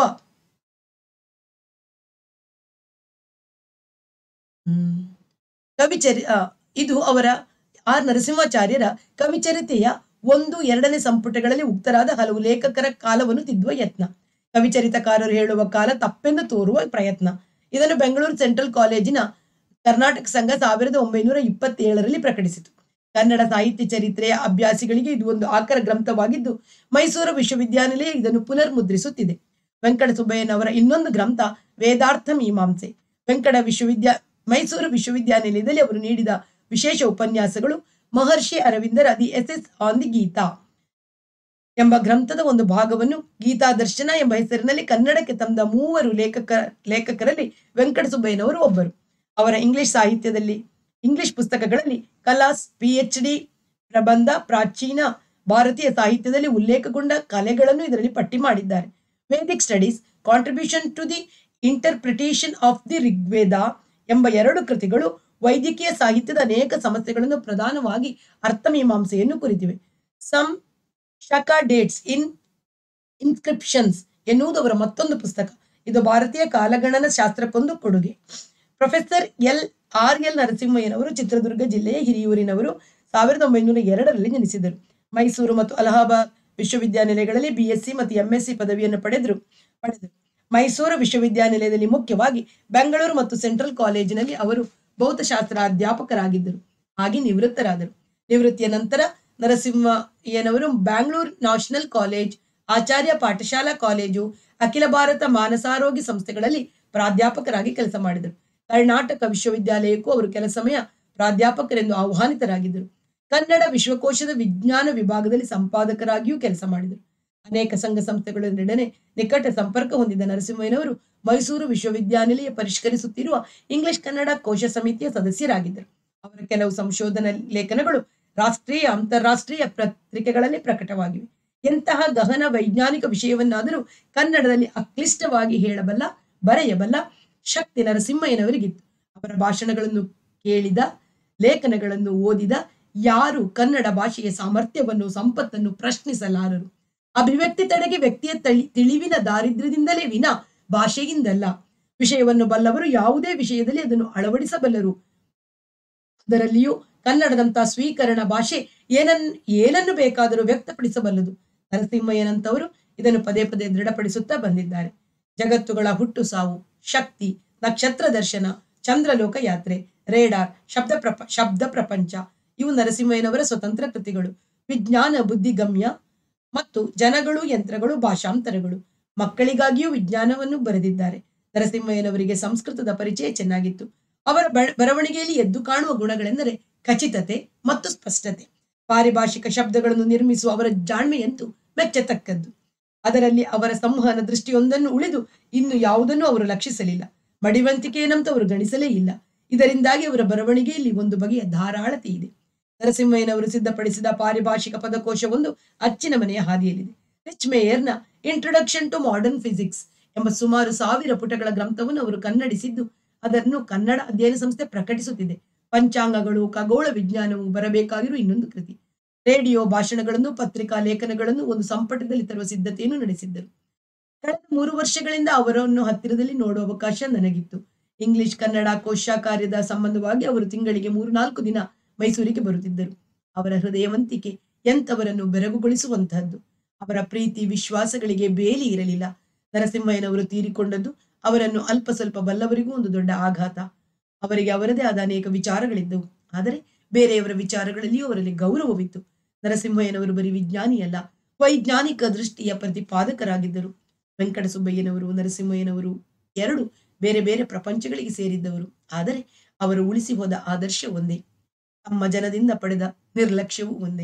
ಹ್ಮ್. ಕವಿಚರಿ ಆ, ಇದು ಅವರ ಆರ್ ನರಸಿಂಹಾಚಾರ್ಯರ ಕವಿಚರಿತೆಯ ಒಂದು ಎರಡನೇ ಸಂಪುಟಗಳಲ್ಲಿ ಉಕ್ತರಾದ ಹಲವು ಲೇಖಕರ ಕಾಲವನ್ನು ತಿದ್ದುವ ಯತ್ನ ಕವಿಚರಿತಕಾರರು ಹೇಳುವ ಕಾಲ ತಪ್ಪೆಂದು ತೋರುವ ಪ್ರಯತ್ನ ಇದನ್ನು ಬೆಂಗಳೂರು ಸೆಂಟ್ರಲ್ ಕಾಲೇಜಿನ ಕರ್ನಾಟಕ ಸಂಘ ಸಾವಿರದ ಒಂಬೈನೂರ ಇಪ್ಪತ್ತೇಳರಲ್ಲಿ ಪ್ರಕಟಿಸಿತು ಕನ್ನಡ ಸಾಹಿತ್ಯ ಚರಿತ್ರೆಯ ಅಭ್ಯಾಸಿಗಳಿಗೆ ಇದು ಒಂದು ಆಕರ ಗ್ರಂಥವಾಗಿದ್ದು ಮೈಸೂರು ವಿಶ್ವವಿದ್ಯಾನಿಲಯ ಇದನ್ನು ಪುನರ್ ಮುದ್ರಿಸುತ್ತಿದೆ ವೆಂಕಟ ಸುಬ್ಬಯ್ಯನವರ ಇನ್ನೊಂದು ಗ್ರಂಥ ವೇದಾರ್ಥ ಮೀಮಾಂಸೆ ವೆಂಕಟ ವಿಶ್ವವಿದ್ಯಾ ಮೈಸೂರು ವಿಶ್ವವಿದ್ಯಾನಿಲಯದಲ್ಲಿ ಅವರು ನೀಡಿದ ವಿಶೇಷ ಉಪನ್ಯಾಸಗಳು ಮಹರ್ಷಿ ಅರವಿಂದರ the essays on the Gita ಎಂಬ ಗ್ರಂಥದ ಒಂದು ಭಾಗವನ್ನು ಗೀತಾ ದರ್ಶನ ಎಂಬ ಹೆಸರಿನಲ್ಲಿ ಕನ್ನಡಕ್ಕೆ ತಂದ ಮೂವರು ಲೇಖಕ ಲೇಖಕರಲ್ಲಿ ವೆಂಕಟಸುಬ್ಬಯ್ಯನವರು ಒಬ್ಬರು ಅವರ ಇಂಗ್ಲಿಷ್ ಸಾಹಿತ್ಯದಲ್ಲಿ ಇಂಗ್ಲಿಷ್ ಪುಸ್ತಕಗಳಲ್ಲಿ ಕಲಾಸ್ ಪಿ ಎಚ್ ಡಿ ಪ್ರಬಂಧ ಪ್ರಾಚೀನ ಭಾರತೀಯ ಸಾಹಿತ್ಯದಲ್ಲಿ ಉಲ್ಲೇಖಗೊಂಡ ಕಲೆಗಳನ್ನು ಇದರಲ್ಲಿ ಪಟ್ಟಿ ಮಾಡಿದ್ದಾರೆ Vedic studies contribution to the interpretation of the Rigveda ಎಂಬ ಎರಡು ಕೃತಿಗಳು ವೈದ್ಯಕೀಯ ಸಾಹಿತ್ಯದ ಅನೇಕ ಸಮಸ್ಯೆಗಳನ್ನು ಪ್ರಧಾನವಾಗಿ ಅರ್ಥಮೀಮಾಂಸೆಯನ್ನು ಕುರಿತಿವೆ some Shaka dates in inscriptions ಎನ್ನುವುದು ಅವರ ಮತ್ತೊಂದು ಪುಸ್ತಕ ಇದು ಭಾರತೀಯ ಕಾಲಗಣನ ಶಾಸ್ತ್ರಕ್ಕೊಂದು ಕೊಡುಗೆ ಪ್ರೊಫೆಸರ್ ಎಲ್ ಆರ್ ಎಲ್ ನರಸಿಂಹಯ್ಯನವರು ಚಿತ್ರದುರ್ಗ ಜಿಲ್ಲೆಯ ಹಿರಿಯೂರಿನವರು ಸಾವಿರದ ಒಂಬೈನೂರ ಎರಡರಲ್ಲಿ ಜನಿಸಿದರು ಮೈಸೂರು ಮತ್ತು ಅಲಹಾಬಾದ್ ವಿಶ್ವವಿದ್ಯಾನಿಲಯಗಳಲ್ಲಿ ಬಿ ಎಸ್ ಸಿ ಮತ್ತು ಎಂ ಎಸ್ ಸಿ ಪದವಿಯನ್ನು ಪಡೆದರು ಪಡೆದರು ಮೈಸೂರು ವಿಶ್ವವಿದ್ಯಾನಿಲಯದಲ್ಲಿ ಮುಖ್ಯವಾಗಿ ಬೆಂಗಳೂರು ಮತ್ತು ಸೆಂಟ್ರಲ್ ಕಾಲೇಜಿನಲ್ಲಿ ಅವರು ಭೌತಶಾಸ್ತ್ರ ಅಧ್ಯಾಪಕರಾಗಿದ್ದರು ಹಾಗೆ ನಿವೃತ್ತರಾದರು ನಿವೃತ್ತಿಯ ನಂತರ ನರಸಿಂಹಯ್ಯನವರು Bangalore national college Acharya Pathashala college ಅಖಿಲ ಭಾರತ ಮಾನಸಾರೋಗ್ಯ ಸಂಸ್ಥೆಗಳಲ್ಲಿ ಪ್ರಾಧ್ಯಾಪಕರಾಗಿ ಕೆಲಸ ಮಾಡಿದರು ಕರ್ನಾಟಕ ವಿಶ್ವವಿದ್ಯಾಲಯಕ್ಕೂ ಅವರು ಕೆಲ ಸಮಯ ಪ್ರಾಧ್ಯಾಪಕರೆಂದು ಆಹ್ವಾನಿತರಾಗಿದ್ದರು ಕನ್ನಡ ವಿಶ್ವಕೋಶದ ವಿಜ್ಞಾನ ವಿಭಾಗದಲ್ಲಿ ಸಂಪಾದಕರಾಗಿಯೂ ಕೆಲಸ ಮಾಡಿದರು ಅನೇಕ ಸಂಘ ಸಂಸ್ಥೆಗಳೊಂದಿಗೆ ನಿಕಟ ಸಂಪರ್ಕ ಹೊಂದಿದ ನರಸಿಂಹಯ್ಯನವರು ಮೈಸೂರು ವಿಶ್ವವಿದ್ಯಾನಿಲಯ ಪರಿಷ್ಕರಿಸುತ್ತಿರುವ ಇಂಗ್ಲಿಷ್ ಕನ್ನಡ ಕೋಶ ಸಮಿತಿಯ ಸದಸ್ಯರಾಗಿದ್ದರು ಅವರ ಕೆಲವು ಸಂಶೋಧನಾ ಲೇಖನಗಳು ರಾಷ್ಟ್ರೀಯ ಅಂತಾರಾಷ್ಟ್ರೀಯ ಪತ್ರಿಕೆಗಳಲ್ಲಿ ಪ್ರಕಟವಾಗಿವೆ ಎಂತಹ ಗಹನ ವೈಜ್ಞಾನಿಕ ವಿಷಯವನ್ನಾದರೂ ಕನ್ನಡದಲ್ಲಿ ಅಕ್ಲಿಷ್ಟವಾಗಿ ಹೇಳಬಲ್ಲ ಬರೆಯಬಲ್ಲ ಶಕ್ತಿ ನರಸಿಂಹಯ್ಯನವರಿಗಿತ್ತು ಅವರ ಭಾಷಣಗಳನ್ನು ಕೇಳಿದ ಲೇಖನಗಳನ್ನು ಓದಿದ ಯಾರು ಕನ್ನಡ ಭಾಷೆಯ ಸಾಮರ್ಥ್ಯವನ್ನು ಸಂಪತ್ತನ್ನು ಪ್ರಶ್ನಿಸಲಾರರು ಅಭಿವ್ಯಕ್ತಿ ತಡೆಗೆ ವ್ಯಕ್ತಿಯ ತಳಿ ತಿಳಿವಿನ ದಾರಿದ್ರ್ಯದಿಂದಲೇ ವಿನ ಭಾಷೆಯಿಂದಲ್ಲ ವಿಷಯವನ್ನು ಬಲ್ಲವರು ಯಾವುದೇ ವಿಷಯದಲ್ಲಿ ಅದನ್ನು ಅಳವಡಿಸಬಲ್ಲರು ಅದರಲ್ಲಿಯೂ ಕನ್ನಡದಂತಹ ಸ್ವೀಕರಣ ಭಾಷೆ ಏನನ್ ಏನನ್ನು ಬೇಕಾದರೂ ವ್ಯಕ್ತಪಡಿಸಬಲ್ಲದು ನರಸಿಂಹಯ್ಯನಂತವರು ಇದನ್ನು ಪದೇ ಪದೇ ದೃಢಪಡಿಸುತ್ತಾ ಬಂದಿದ್ದಾರೆ ಜಗತ್ತುಗಳ ಹುಟ್ಟು ಸಾವು ಶಕ್ತಿ ನಕ್ಷತ್ರ ದರ್ಶನ ಚಂದ್ರಲೋಕ ಯಾತ್ರೆ ರೇಡಾರ್ ಶಬ್ದ ಪ್ರಪ ಶಬ್ದ ಪ್ರಪಂಚ ಇವು ನರಸಿಂಹಯ್ಯನವರ ಸ್ವತಂತ್ರ ಕೃತಿಗಳು ವಿಜ್ಞಾನ ಬುದ್ಧಿಗಮ್ಯ ಮತ್ತು ಜನಗಳು ಯಂತ್ರಗಳು ಭಾಷಾಂತರಗಳು ಮಕ್ಕಳಿಗಾಗಿಯೂ ವಿಜ್ಞಾನವನ್ನು ಬರೆದಿದ್ದಾರೆ ನರಸಿಂಹಯ್ಯನವರಿಗೆ ಸಂಸ್ಕೃತದ ಪರಿಚಯ ಚೆನ್ನಾಗಿತ್ತು ಅವರ ಬ- ಬರವಣಿಗೆಯಲ್ಲಿ ಎದ್ದು ಕಾಣುವ ಗುಣಗಳೆಂದರೆ ಖಚಿತತೆ ಮತ್ತು ಸ್ಪಷ್ಟತೆ ಪಾರಿಭಾಷಿಕ ಶಬ್ದಗಳನ್ನು ನಿರ್ಮಿಸುವ ಅವರ ಜಾಣ್ಮೆಯಂತೂ ಮೆಚ್ಚತಕ್ಕದ್ದು ಅದರಲ್ಲಿ ಅವರ ಸಂವಹನ ದೃಷ್ಟಿಯೊಂದನ್ನು ಉಳಿದು ಇನ್ನು ಯಾವುದನ್ನು ಅವರು ಲಕ್ಷಿಸಲಿಲ್ಲ ಮಡಿವಂತಿಕೆಯನ್ನಂತೂ ಅವರು ಗಣಿಸಲೇ ಇಲ್ಲ ಇದರಿಂದಾಗಿ ಅವರ ಬರವಣಿಗೆಯಲ್ಲಿ ಒಂದು ಬಗೆಯ ಧಾರಾಳತೆ ಇದೆ ನರಸಿಂಹಯ್ಯನವರು ಸಿದ್ಧಪಡಿಸಿದ ಪಾರಿಭಾಷಿಕ ಪದಕೋಶವೊಂದು ಅಚ್ಚಿನ ಮನೆಯ ಹಾದಿಯಲ್ಲಿದೆ ರಿಚ್ ಮೇಯರ್ನ ಇಂಟ್ರೊಡಕ್ಷನ್ ಟು ಮಾಡರ್ನ್ ಫಿಸಿಕ್ಸ್ ಎಂಬ ಸುಮಾರು ಸಾವಿರ ಪುಟಗಳ ಗ್ರಂಥವನ್ನು ಅವರು ಕನ್ನಡಿಸಿದ್ದು ಅದನ್ನು ಕನ್ನಡ ಅಧ್ಯಯನ ಸಂಸ್ಥೆ ಪ್ರಕಟಿಸುತ್ತಿದೆ ಪಂಚಾಂಗಗಳು ಖಗೋಳ ವಿಜ್ಞಾನವು ಬರಬೇಕಾಗಿರುವ ಇನ್ನೊಂದು ಕೃತಿ ರೇಡಿಯೋ ಭಾಷಣಗಳನ್ನು ಪತ್ರಿಕಾ ಲೇಖನಗಳನ್ನು ಒಂದು ಸಂಪುಟದಲ್ಲಿ ತರುವ ಸಿದ್ಧತೆಯನ್ನು ನಡೆಸಿದ್ದರು ಕಳೆದ ಮೂರು ವರ್ಷಗಳಿಂದ ಅವರನ್ನು ಹತ್ತಿರದಲ್ಲಿ ನೋಡುವ ಅವಕಾಶ ನನಗಿತ್ತು ಇಂಗ್ಲಿಷ್ ಕನ್ನಡ ಕೋಶ ಕಾರ್ಯದ ಸಂಬಂಧವಾಗಿ ಅವರು ತಿಂಗಳಿಗೆ ಮೂರು ನಾಲ್ಕು ದಿನ ಮೈಸೂರಿಗೆ ಬರುತ್ತಿದ್ದರು ಅವರ ಹೃದಯವಂತಿಕೆ ಎಂತವರನ್ನು ಬೆರಗುಗೊಳಿಸುವಂತಹದ್ದು ಅವರ ಪ್ರೀತಿ ವಿಶ್ವಾಸಗಳಿಗೆ ಬೇಲಿ ಇರಲಿಲ್ಲ ನರಸಿಂಹಯ್ಯನವರು ತೀರಿಕೊಂಡದ್ದು ಅವರನ್ನು ಅಲ್ಪ ಸ್ವಲ್ಪ ಬಲ್ಲವರಿಗೂ ಒಂದು ದೊಡ್ಡ ಆಘಾತ ಅವರಿಗೆ ಅವರದೇ ಆದ ಅನೇಕ ವಿಚಾರಗಳಿದ್ದವು ಆದರೆ ಬೇರೆಯವರ ವಿಚಾರಗಳಲ್ಲಿಯೂ ಅವರಲ್ಲಿ ಗೌರವವಿತ್ತು ನರಸಿಂಹಯ್ಯನವರು ಬರೀ ವಿಜ್ಞಾನಿಯಲ್ಲ ವೈಜ್ಞಾನಿಕ ದೃಷ್ಟಿಯ ಪ್ರತಿಪಾದಕರಾಗಿದ್ದರು ವೆಂಕಟಸುಬ್ಬಯ್ಯನವರು ನರಸಿಂಹಯ್ಯನವರು ಎರಡು ಬೇರೆ ಬೇರೆ ಪ್ರಪಂಚಗಳಿಗೆ ಸೇರಿದ್ದವರು ಆದರೆ ಅವರು ಉಳಿಸಿ ಹೋದ ಆದರ್ಶ ಒಂದೇ ತಮ್ಮ ಜನದಿಂದ ಪಡೆದ ನಿರ್ಲಕ್ಷ್ಯವೂ ಒಂದೇ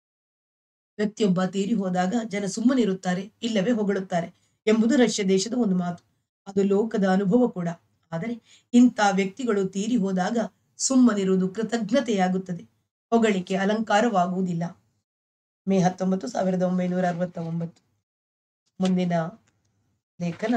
ವ್ಯಕ್ತಿಯೊಬ್ಬ ತೀರಿ ಹೋದಾಗ ಜನ ಸುಮ್ಮನಿರುತ್ತಾರೆ ಇಲ್ಲವೇ ಹೊಗಳುತ್ತಾರೆ ಎಂಬುದು ರಷ್ಯಾ ದೇಶದ ಒಂದು ಮಾತು ಅದು ಲೋಕದ ಅನುಭವ ಕೂಡ ಆದರೆ ಇಂಥ ವ್ಯಕ್ತಿಗಳು ತೀರಿ ಹೋದಾಗ ಸುಮ್ಮನಿರುವುದು ಕೃತಜ್ಞತೆಯಾಗುತ್ತದೆ ಹೊಗಳಿಕೆ ಅಲಂಕಾರವಾಗುವುದಿಲ್ಲ ಮೇ ಹತ್ತೊಂಬತ್ತು ಸಾವಿರದ ಒಂಬೈನೂರ ಅರವತ್ತ ಒಂಬತ್ತು ಮುಂದಿನ ಲೇಖನ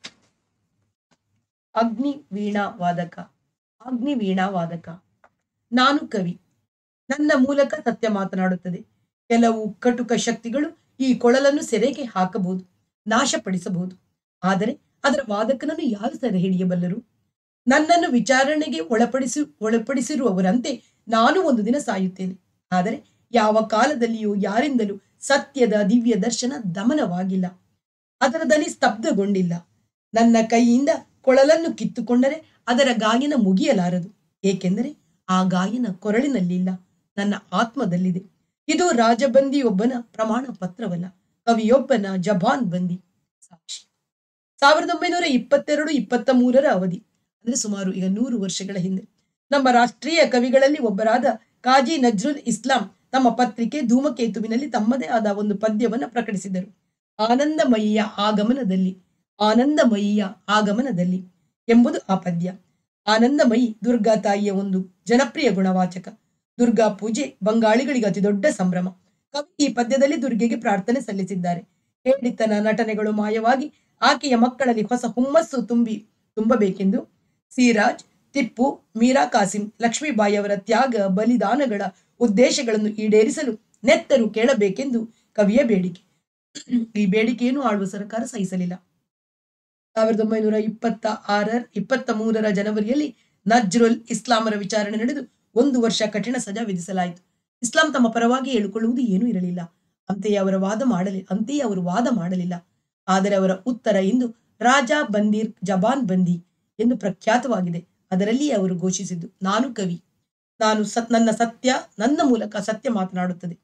ಅಗ್ನಿ ವೀಣಾ ವಾದಕ ಅಗ್ನಿ ವೀಣಾ ವಾದಕ ನಾನು ಕವಿ ನನ್ನ ಮೂಲಕ ಸತ್ಯ ಮಾತನಾಡುತ್ತದೆ ಕೆಲವು ಕಟುಕ ಶಕ್ತಿಗಳು ಈ ಕೊಳಲನ್ನು ಸೆರೆಗೆ ಹಾಕಬಹುದು ನಾಶಪಡಿಸಬಹುದು ಆದರೆ ಅದರ ವಾದಕನನ್ನು ಯಾರು ಸೆರೆ ಹಿಡಿಯಬಲ್ಲರು ನನ್ನನ್ನು ವಿಚಾರಣೆಗೆ ಒಳಪಡಿಸಿ ಒಳಪಡಿಸಿರುವವರಂತೆ ನಾನು ಒಂದು ದಿನ ಸಾಯುತ್ತೇನೆ ಆದರೆ ಯಾವ ಕಾಲದಲ್ಲಿಯೂ ಯಾರಿಂದಲೂ ಸತ್ಯದ ದಿವ್ಯ ದರ್ಶನ ದಮನವಾಗಿಲ್ಲ ಅದರ ದನಿ ಸ್ತಬ್ಧಗೊಂಡಿಲ್ಲ ನನ್ನ ಕೈಯಿಂದ ಕೊಳಲನ್ನು ಕಿತ್ತುಕೊಂಡರೆ ಅದರ ಗಾಯನ ಮುಗಿಯಲಾರದು ಏಕೆಂದರೆ ಆ ಗಾಯನ ಕೊರಳಿನಲ್ಲಿಲ್ಲ ನನ್ನ ಆತ್ಮದಲ್ಲಿದೆ ಇದು ರಾಜಬಂದಿಯೊಬ್ಬನ ಪ್ರಮಾಣ ಪತ್ರವಲ್ಲ ಕವಿಯೊಬ್ಬನ ಜಬಾನ್ ಬಂದಿ ಸಾಕ್ಷಿ ಸಾವಿರದ ಒಂಬೈನೂರ ಇಪ್ಪತ್ತೆರಡು ಇಪ್ಪತ್ತ ಮೂರರ ಅವಧಿ ಅಂದ್ರೆ ಸುಮಾರು ಈಗ ನೂರು ವರ್ಷಗಳ ಹಿಂದೆ ನಮ್ಮ ರಾಷ್ಟ್ರೀಯ ಕವಿಗಳಲ್ಲಿ ಒಬ್ಬರಾದ ಕಾಜಿ ನಜ್ರುಲ್ ಇಸ್ಲಾಂ ತಮ್ಮ ಪತ್ರಿಕೆ ಧೂಮಕೇತುವಿನಲ್ಲಿ ತಮ್ಮದೇ ಆದ ಒಂದು ಪದ್ಯವನ್ನು ಪ್ರಕಟಿಸಿದರು ಆನಂದಮಯಿಯ ಆಗಮನದಲ್ಲಿ ಆನಂದಮಯಿಯ ಆಗಮನದಲ್ಲಿ ಎಂಬುದು ಆ ಪದ್ಯ ಆನಂದಮಯಿ ದುರ್ಗಾ ತಾಯಿಯ ಒಂದು ಜನಪ್ರಿಯ ಗುಣವಾಚಕ ದುರ್ಗಾ ಪೂಜೆ ಬಂಗಾಳಿಗಳಿಗೆ ಅತಿ ದೊಡ್ಡ ಸಂಭ್ರಮ ಕವಿ ಈ ಪದ್ಯದಲ್ಲಿ ದುರ್ಗೆಗೆ ಪ್ರಾರ್ಥನೆ ಸಲ್ಲಿಸಿದ್ದಾರೆ ಹೇಳಿತನ ನಟನೆಗಳು ಮಾಯವಾಗಿ ಆಕೆಯ ಮಕ್ಕಳಲ್ಲಿ ಹೊಸ ಹುಮ್ಮಸ್ಸು ತುಂಬಿ ತುಂಬಬೇಕೆಂದು ಸಿರಾಜ್ ಟಿಪ್ಪು ಮೀರಾ ಕಾಸಿಂ ಲಕ್ಷ್ಮೀಬಾಯಿ ಅವರ ತ್ಯಾಗ ಬಲಿದಾನಗಳ ಉದ್ದೇಶಗಳನ್ನು ಈಡೇರಿಸಲು ನೆತ್ತರು ಕೇಳಬೇಕೆಂದು ಕವಿಯ ಬೇಡಿಕೆ ಈ ಬೇಡಿಕೆಯನ್ನು ಆಳುವ ಸರ್ಕಾರ ಸಹಿಸಲಿಲ್ಲ ಸಾವಿರದ ಒಂಬೈನೂರ ಇಪ್ಪತ್ತ ಆರ ಇಪ್ಪತ್ತ ಮೂರರ ಜನವರಿಯಲ್ಲಿ ನಜ್ರುಲ್ ಇಸ್ಲಾಮರ ವಿಚಾರಣೆ ನಡೆದು ಒಂದು ವರ್ಷ ಕಠಿಣ ಸಜಾ ವಿಧಿಸಲಾಯಿತು ಇಸ್ಲಾಂ ತಮ್ಮ ಪರವಾಗಿ ಹೇಳಿಕೊಳ್ಳುವುದು ಏನೂ ಇರಲಿಲ್ಲ ಅಂತೆಯೇ ಅವರ ವಾದ ಮಾಡಲಿ ಅಂತೆಯೇ ಅವರು ವಾದ ಮಾಡಲಿಲ್ಲ ಆದರೆ ಅವರ ಉತ್ತರ ಇಂದು ರಾಜಾ ಬಂದೀರ್ ಜಬಾನ್ ಬಂದಿ ಎಂದು ಪ್ರಖ್ಯಾತವಾಗಿದೆ ಅದರಲ್ಲಿ ಅವರು ಘೋಷಿಸಿದ್ದು ನಾನು ಕವಿ ನಾನು ಸತ್ ನನ್ನ ಸತ್ಯ ನನ್ನ ಮೂಲಕ ಸತ್ಯ ಮಾತನಾಡುತ್ತದೆ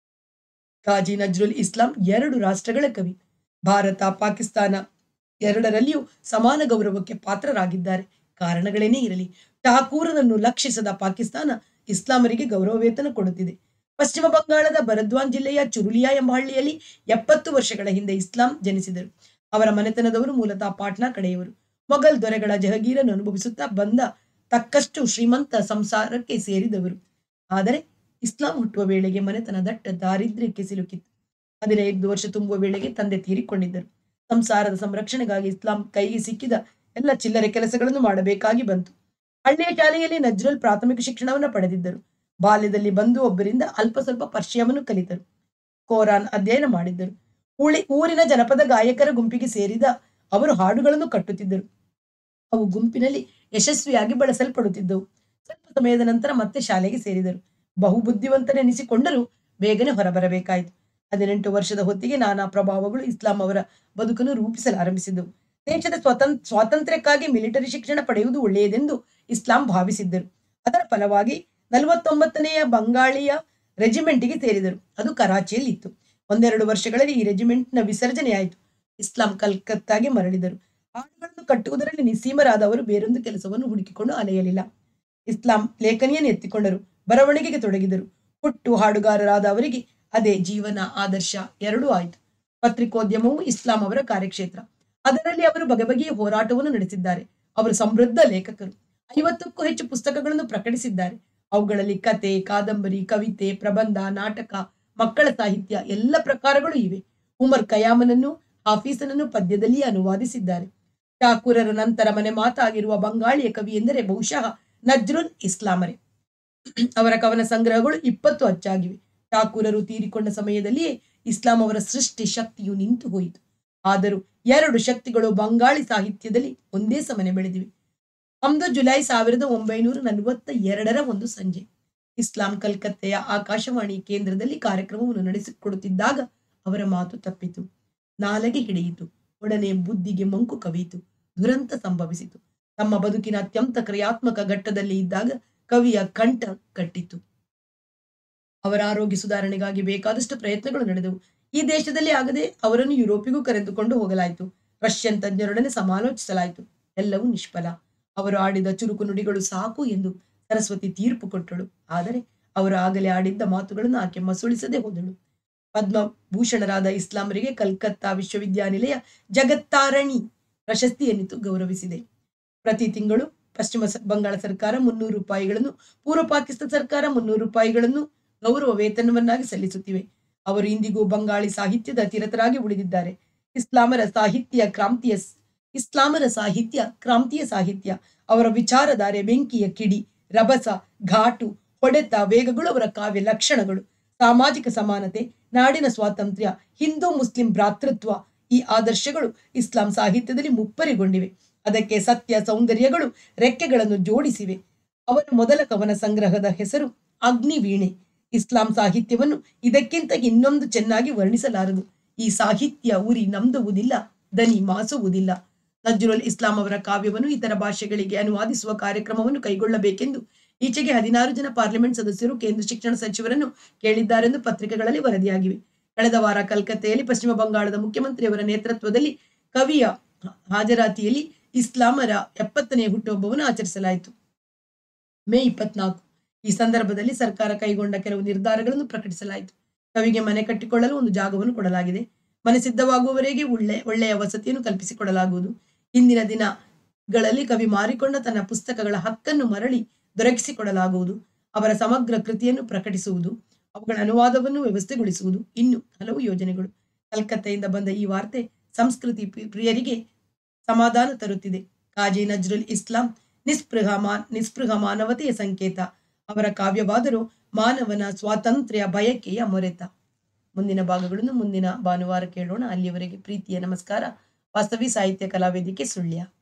ಕಾಜಿ ನಜ್ರುಲ್ ಇಸ್ಲಾಂ ಎರಡು ರಾಷ್ಟ್ರಗಳ ಕವಿ ಭಾರತ ಪಾಕಿಸ್ತಾನ ಎರಡರಲ್ಲಿಯೂ ಸಮಾನ ಗೌರವಕ್ಕೆ ಪಾತ್ರರಾಗಿದ್ದಾರೆ ಕಾರಣಗಳೇನೇ ಇರಲಿ ಠಾಕೂರನನ್ನು ಲಕ್ಷಿಸದ ಪಾಕಿಸ್ತಾನ ಇಸ್ಲಾಮರಿಗೆ ಗೌರವ ವೇತನ ಕೊಡುತ್ತಿದೆ ಪಶ್ಚಿಮ ಬಂಗಾಳದ ಬರದ್ವಾನ್ ಜಿಲ್ಲೆಯ ಚುರುಲಿಯಾ ಎಂಬ ಹಳ್ಳಿಯಲ್ಲಿ ಎಪ್ಪತ್ತು ವರ್ಷಗಳ ಹಿಂದೆ ಇಸ್ಲಾಂ ಜನಿಸಿದರು ಅವರ ಮನೆತನದವರು ಮೂಲತಃ ಪಾಟ್ನಾ ಕಡೆಯವರು ಮೊಘಲ್ ದೊರೆಗಳ ಜಹಗೀರನ್ನು ಅನುಭವಿಸುತ್ತಾ ಬಂದ ತಕ್ಕಷ್ಟು ಶ್ರೀಮಂತ ಸಂಸಾರಕ್ಕೆ ಸೇರಿದವರು ಆದರೆ ಇಸ್ಲಾಂ ಹುಟ್ಟುವ ವೇಳೆಗೆ ಮನೆತನ ದಟ್ಟ ದಾರಿದ್ರ್ಯಕ್ಕೆ ಸಿಲುಕಿತ್ತು ಹದಿನೈದು ವರ್ಷ ತುಂಬುವ ವೇಳೆಗೆ ತಂದೆ ತೀರಿಕೊಂಡಿದ್ದರು ಸಂಸಾರದ ಸಂರಕ್ಷಣೆಗಾಗಿ ಇಸ್ಲಾಂ ಕೈಗೆ ಸಿಕ್ಕಿದ ಎಲ್ಲ ಚಿಲ್ಲರೆ ಕೆಲಸಗಳನ್ನು ಮಾಡಬೇಕಾಗಿ ಬಂತು ಹಳ್ಳಿಯ ಶಾಲೆಯಲ್ಲಿ ನಜ್ರುಲ್ ಪ್ರಾಥಮಿಕ ಶಿಕ್ಷಣವನ್ನು ಪಡೆದಿದ್ದರು ಬಾಲ್ಯದಲ್ಲಿ ಬಂದು ಒಬ್ಬರಿಂದ ಅಲ್ಪ ಸ್ವಲ್ಪ ಪರ್ಷಿಯವನ್ನು ಕಲಿತರು ಕೋರಾನ್ ಅಧ್ಯಯನ ಮಾಡಿದ್ದರು ಉಳಿ ಊರಿನ ಜನಪದ ಗಾಯಕರ ಗುಂಪಿಗೆ ಸೇರಿದ ಅವರು ಹಾಡುಗಳನ್ನು ಕಟ್ಟುತ್ತಿದ್ದರು ಅವು ಗುಂಪಿನಲ್ಲಿ ಯಶಸ್ವಿಯಾಗಿ ಬಳಸಲ್ಪಡುತ್ತಿದ್ದವು ಸ್ವಲ್ಪ ಸಮಯದ ನಂತರ ಮತ್ತೆ ಶಾಲೆಗೆ ಸೇರಿದರು ಬಹು ಬುದ್ಧಿವಂತನೆನಿಸಿಕೊಂಡರೂ ಬೇಗನೆ ಹೊರಬರಬೇಕಾಯಿತು ಹದಿನೆಂಟು ವರ್ಷದ ಹೊತ್ತಿಗೆ ನಾನಾ ಪ್ರಭಾವಗಳು ಇಸ್ಲಾಂ ಅವರ ಬದುಕನ್ನು ರೂಪಿಸಲಾರಂಭಿಸಿದವು ದೇಶದ ಸ್ವತಂತ್ರ ಸ್ವಾತಂತ್ರ್ಯಕ್ಕಾಗಿ ಮಿಲಿಟರಿ ಶಿಕ್ಷಣ ಪಡೆಯುವುದು ಒಳ್ಳೆಯದೆಂದು ಇಸ್ಲಾಂ ಭಾವಿಸಿದ್ದರು ಅದರ ಫಲವಾಗಿ ನಲವತ್ತೊಂಬತ್ತನೆಯ ಬಂಗಾಳಿಯ ರೆಜಿಮೆಂಟ್ಗೆ ಸೇರಿದರು ಅದು ಕರಾಚಿಯಲ್ಲಿ ಇತ್ತು ಒಂದೆರಡು ವರ್ಷಗಳಲ್ಲಿ ಈ ರೆಜಿಮೆಂಟ್ನ ವಿಸರ್ಜನೆಯಾಯಿತು ಇಸ್ಲಾಂ ಕಲ್ಕತ್ತಾಗೆ ಮರಳಿದರು ಹಾಡುಗಳನ್ನು ಕಟ್ಟುವುದರಲ್ಲಿ ನಿಸ್ಸೀಮರಾದ ಅವರು ಬೇರೊಂದು ಕೆಲಸವನ್ನು ಹುಡುಕಿಕೊಂಡು ಅಲೆಯಲಿಲ್ಲ ಇಸ್ಲಾಂ ಲೇಖನಿಯನ್ನು ಎತ್ತಿಕೊಂಡರು ಬರವಣಿಗೆಗೆ ತೊಡಗಿದರು ಹುಟ್ಟು ಹಾಡುಗಾರರಾದ ಅವರಿಗೆ ಅದೇ ಜೀವನ ಆದರ್ಶ ಎರಡೂ ಆಯಿತು ಪತ್ರಿಕೋದ್ಯಮವು ಇಸ್ಲಾಂ ಅವರ ಕಾರ್ಯಕ್ಷೇತ್ರ ಅದರಲ್ಲಿ ಅವರು ಬಗೆ ಬಗೆಯ ಹೋರಾಟವನ್ನು ನಡೆಸಿದ್ದಾರೆ ಅವರು ಸಮೃದ್ಧ ಲೇಖಕರು ಐವತ್ತಕ್ಕೂ ಹೆಚ್ಚು ಪುಸ್ತಕಗಳನ್ನು ಪ್ರಕಟಿಸಿದ್ದಾರೆ ಅವುಗಳಲ್ಲಿ ಕತೆ ಕಾದಂಬರಿ ಕವಿತೆ ಪ್ರಬಂಧ ನಾಟಕ ಮಕ್ಕಳ ಸಾಹಿತ್ಯ ಎಲ್ಲ ಪ್ರಕಾರಗಳು ಇವೆ ಉಮರ್ ಕಯಾಮನನ್ನು ಹಾಫೀಸನನ್ನು ಪದ್ಯದಲ್ಲಿ ಅನುವಾದಿಸಿದ್ದಾರೆ ಠಾಕೂರರ ನಂತರ ಮನೆ ಮಾತಾಗಿರುವ ಬಂಗಾಳಿಯ ಕವಿ ಎಂದರೆ ಬಹುಶಃ ನಜ್ರುಲ್ ಇಸ್ಲಾಮರೇ ಅವರ ಕವನ ಸಂಗ್ರಹಗಳು ಇಪ್ಪತ್ತು ಅಚ್ಚಾಗಿವೆ ಠಾಕೂರರು ತೀರಿಕೊಂಡ ಸಮಯದಲ್ಲಿಯೇ ಇಸ್ಲಾಂ ಅವರ ಸೃಷ್ಟಿ ಶಕ್ತಿಯು ನಿಂತು ಹೋಯಿತು ಆದರೂ ಎರಡು ಶಕ್ತಿಗಳು ಬಂಗಾಳಿ ಸಾಹಿತ್ಯದಲ್ಲಿ ಒಂದೇ ಸಮನೆ ಬೆಳೆದಿವೆ ಅಂದು ಜುಲೈ ಸಾವಿರದ ಒಂಬೈನೂರ ನಲವತ್ತ ಎರಡರ ಒಂದು ಸಂಜೆ ಇಸ್ಲಾಂ ಕಲ್ಕತ್ತೆಯ ಆಕಾಶವಾಣಿ ಕೇಂದ್ರದಲ್ಲಿ ಕಾರ್ಯಕ್ರಮವನ್ನು ನಡೆಸಿಕೊಡುತ್ತಿದ್ದಾಗ ಅವರ ಮಾತು ತಪ್ಪಿತು ನಾಲಗೆ ಹಿಡಿಯಿತು ಒಡನೆ ಬುದ್ಧಿಗೆ ಮಂಕು ಕವಿಯಿತು ದುರಂತ ಸಂಭವಿಸಿತು ತಮ್ಮ ಬದುಕಿನ ಅತ್ಯಂತ ಕ್ರಿಯಾತ್ಮಕ ಘಟ್ಟದಲ್ಲಿ ಇದ್ದಾಗ ಕವಿಯ ಕಂಠ ಕಟ್ಟಿತು ಅವರ ಆರೋಗ್ಯ ಸುಧಾರಣೆಗಾಗಿ ಬೇಕಾದಷ್ಟು ಪ್ರಯತ್ನಗಳು ನಡೆದವು ಈ ದೇಶದಲ್ಲಿ ಆಗದೆ ಅವರನ್ನು ಯುರೋಪಿಗೂ ಕರೆದುಕೊಂಡು ಹೋಗಲಾಯಿತು ರಷ್ಯನ್ ತಜ್ಞರೊಡನೆ ಸಮಾಲೋಚಿಸಲಾಯಿತು ಎಲ್ಲವೂ ನಿಷ್ಫಲ ಅವರು ಆಡಿದ ಚುರುಕು ನುಡಿಗಳು ಸಾಕು ಎಂದು ಸರಸ್ವತಿ ತೀರ್ಪು ಕೊಟ್ಟಳು ಆದರೆ ಅವರು ಆಗಲೇ ಆಡಿದ್ದ ಮಾತುಗಳನ್ನು ಆಕೆ ಮಸುಳಿಸದೆ ಹೋದಳು ಪದ್ಮಭೂಷಣರಾದ ಇಸ್ಲಾಮರಿಗೆ ಕಲ್ಕತ್ತಾ ವಿಶ್ವವಿದ್ಯಾನಿಲಯ ಜಗತ್ತಾರಣಿ ಪ್ರಶಸ್ತಿಯನ್ನಿತು ಗೌರವಿಸಿದೆ ಪ್ರತಿ ತಿಂಗಳು ಪಶ್ಚಿಮ ಸ- ಬಂಗಾಳ ಸರ್ಕಾರ ಮುನ್ನೂರು ರೂಪಾಯಿಗಳನ್ನು ಪೂರ್ವ ಪಾಕಿಸ್ತಾನ ಸರ್ಕಾರ ಮುನ್ನೂರು ರೂಪಾಯಿಗಳನ್ನು ಗೌರವ ವೇತನವನ್ನಾಗಿ ಸಲ್ಲಿಸುತ್ತಿವೆ ಅವರು ಇಂದಿಗೂ ಬಂಗಾಳಿ ಸಾಹಿತ್ಯದ ತಿರತರಾಗಿ ಉಳಿದಿದ್ದಾರೆ ಇಸ್ಲಾಮರ ಸಾಹಿತ್ಯ ಕ್ರಾಂತಿಯ ಸ್- ಇಸ್ಲಾಮರ ಸಾಹಿತ್ಯ ಕ್ರಾಂತಿಯ ಸಾಹಿತ್ಯ ಅವರ ವಿಚಾರಧಾರೆ ಬೆಂಕಿಯ ಕಿಡಿ ರಭಸ ಘಾಟು ಹೊಡೆತ ವೇಗಗಳು ಅವರ ಕಾವ್ಯ ಲಕ್ಷಣಗಳು ಸಾಮಾಜಿಕ ಸಮಾನತೆ ನಾಡಿನ ಸ್ವಾತಂತ್ರ್ಯ ಹಿಂದೂ ಮುಸ್ಲಿಂ ಭ್ರಾತೃತ್ವ ಈ ಆದರ್ಶಗಳು ಇಸ್ಲಾಂ ಸಾಹಿತ್ಯದಲ್ಲಿ ಮುಪ್ಪರಿಗೊಂಡಿವೆ ಅದಕ್ಕೆ ಸತ್ಯ ಸೌಂದರ್ಯಗಳು ರೆಕ್ಕೆಗಳನ್ನು ಜೋಡಿಸಿವೆ ಅವರ ಮೊದಲ ಕವನ ಸಂಗ್ರಹದ ಹೆಸರು ಅಗ್ನಿವೀಣೆ ಇಸ್ಲಾಂ ಸಾಹಿತ್ಯವನ್ನು ಇದಕ್ಕಿಂತ ಇನ್ನೊಂದು ಚೆನ್ನಾಗಿ ವರ್ಣಿಸಲಾರದು ಈ ಸಾಹಿತ್ಯ ಉರಿ ನಂದುವುದಿಲ್ಲ ದನಿ ಮಾಸುವುದಿಲ್ಲ ನಜ್ರುಲ್ ಇಸ್ಲಾಂ ಅವರ ಕಾವ್ಯವನ್ನು ಇತರ ಭಾಷೆಗಳಿಗೆ ಅನುವಾದಿಸುವ ಕಾರ್ಯಕ್ರಮವನ್ನು ಕೈಗೊಳ್ಳಬೇಕೆಂದು ಈಚೆಗೆ ಹದಿನಾರು ಜನ ಪಾರ್ಲಿಮೆಂಟ್ ಸದಸ್ಯರು ಕೇಂದ್ರ ಶಿಕ್ಷಣ ಸಚಿವರನ್ನು ಕೇಳಿದ್ದಾರೆಂದು ಪತ್ರಿಕೆಗಳಲ್ಲಿ ವರದಿಯಾಗಿವೆ ಕಳೆದ ವಾರ ಕಲ್ಕತ್ತೆಯಲ್ಲಿ ಪಶ್ಚಿಮ ಬಂಗಾಳದ ಮುಖ್ಯಮಂತ್ರಿಯವರ ನೇತೃತ್ವದಲ್ಲಿ ಕವಿಯ ಹಾಜರಾತಿಯಲ್ಲಿ ಇಸ್ಲಾಮರ ಎಪ್ಪತ್ತನೇ ಹುಟ್ಟುಹಬ್ಬವನ್ನು ಆಚರಿಸಲಾಯಿತು ಮೇ ಇಪ್ಪತ್ನಾಲ್ಕು ಈ ಸಂದರ್ಭದಲ್ಲಿ ಸರ್ಕಾರ ಕೈಗೊಂಡ ಕೆಲವು ನಿರ್ಧಾರಗಳನ್ನು ಪ್ರಕಟಿಸಲಾಯಿತು ಕವಿಗೆ ಮನೆ ಕಟ್ಟಿಕೊಳ್ಳಲು ಒಂದು ಜಾಗವನ್ನು ಕೊಡಲಾಗಿದೆ ಮನೆ ಸಿದ್ಧವಾಗುವವರೆಗೆ ಒಳ್ಳೆ ಒಳ್ಳೆಯ ವಸತಿಯನ್ನು ಕಲ್ಪಿಸಿಕೊಡಲಾಗುವುದು ಇಂದಿನ ದಿನಗಳಲ್ಲಿ ಕವಿ ಮಾರಿಕೊಂಡ ತನ್ನ ಪುಸ್ತಕಗಳ ಹಕ್ಕನ್ನು ಮರಳಿ ದೊರಕಿಸಿಕೊಡಲಾಗುವುದು ಅವರ ಸಮಗ್ರ ಕೃತಿಯನ್ನು ಪ್ರಕಟಿಸುವುದು ಅವುಗಳ ಅನುವಾದವನ್ನು ವ್ಯವಸ್ಥೆಗೊಳಿಸುವುದು ಇನ್ನು ಹಲವು ಯೋಜನೆಗಳು ಕಲ್ಕತ್ತೆಯಿಂದ ಬಂದ ಈ ವಾರ್ತೆ ಸಂಸ್ಕೃತಿ ಪ್ರಿ- ಪ್ರಿಯರಿಗೆ ಸಮಾಧಾನ ತರುತ್ತಿದೆ ಕಾಜಿ ನಜ್ರುಲ್ ಇಸ್ಲಾಂ ನಿಸ್ಪೃಹ ಮಾ ನಿಸ್ಪೃಹ ಮಾನವತೆಯ ಸಂಕೇತ ಅವರ ಕಾವ್ಯವಾದರೂ ಮಾನವನ ಸ್ವಾತಂತ್ರ್ಯ ಬಯಕೆಯ ಮೊರೆತ ಮುಂದಿನ ಭಾಗಗಳನ್ನು ಮುಂದಿನ ಭಾನುವಾರ ಕೇಳೋಣ ಅಲ್ಲಿಯವರೆಗೆ ಪ್ರೀತಿಯ ನಮಸ್ಕಾರ ವಾಸವಿ ಸಾಹಿತ್ಯ ಕಲಾವೇದಿಕೆ ಸುಳ್ಯ